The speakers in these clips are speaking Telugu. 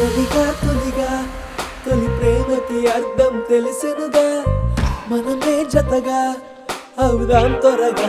తొలిగా తొలిగా తొలి ప్రేమకి అర్థం తెలిసెనుగా మనమే జతగా అవుదాం త్వరగా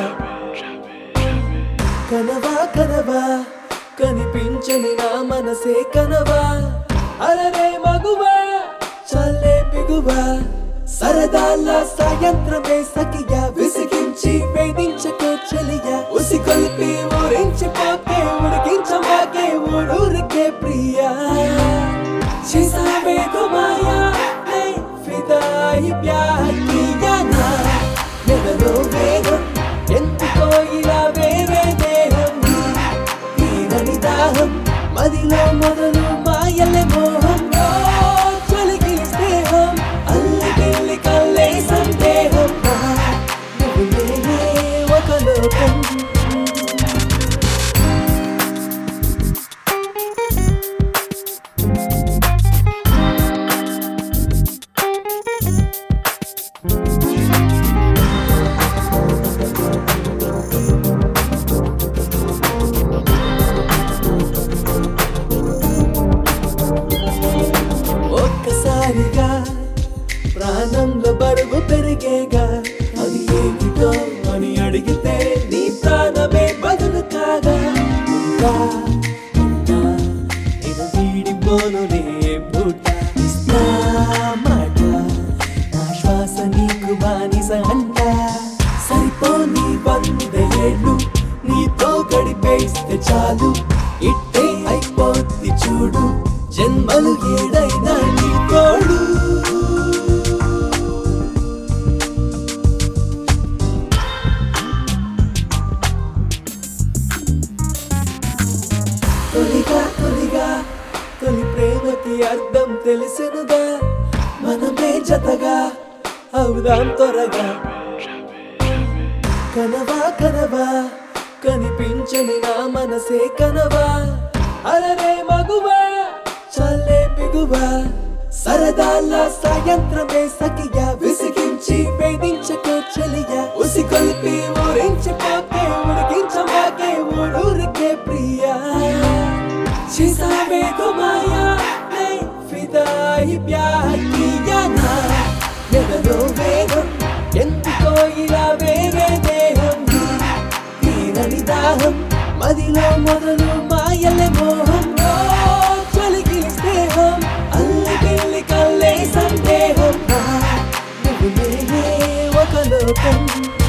కనవా కనవా కనిపించని నా మనసే కనవా అరరే మగువా చల్లే బిగువా సరదాల సాయంత్రమే సఖియా విసిగించి వేధించకో చెలియా ఉసి కొలిపి ఊరించి పోకే ఉడికించమాకే ఊరూరికే ప్రియా చేసావే గుమాయా హే ఫిదాయి ప్యార్ కియా నా ఎదలో వేగం ఎందుకో ఇలా వేరే దేహం తీరని దాహం మదిలో మొదలు మాయల మోహం ఓ చలికి స్నేహం అల్లి బిల్లి కల్లే సందేహం నా నువ్వులే ఒక లోకం ఒక్కసారిగా ప్రాణంలో బరువు పెరిగేగా అది ఏమిటో అని అడిగితే నీ ప్రాణమే బదులు కాగా ఉంటా ఉంటా నేను వీడిపోనులే పుట్ట ఇస్తా మాట నా శ్వాస నీకు బానిస అంట సరిపోని వంద ఏళ్ళు నీతో గడిపేస్తే చాలు ఇట్టే అయిపోద్ది చూడు జన్మలు ఏడైనా నీ తోడు తొలిగా తొలిగా తొలి ప్రేమకి అర్థం తెలిసెనుగా మనమే జతగా అవుదాం త్వరగా కనవా కనవా కనిపించని నా మనసే కనవా అరరే మగువా చల్లే బిగువా సరదాల సాయంత్రమే సఖియా విసిగించి వేధించకో చెలియా ఉసి కొలిపి ఊరించి పోకే ఉడికించమాకే ఊరూరికే ప్రియా చేసావే గుమాయా హే ఫిదాయి ప్యార్ కియా నా ఎదలో వేగం ఎందుకో ఇలా వేరే దేహం తీరని దాహం మదిలో మొదలు మాయల మోహం ఓ చలికి స్నేహం అల్లి బిల్లి కల్లే సందేహం నా నువ్వులే ఒక లోకం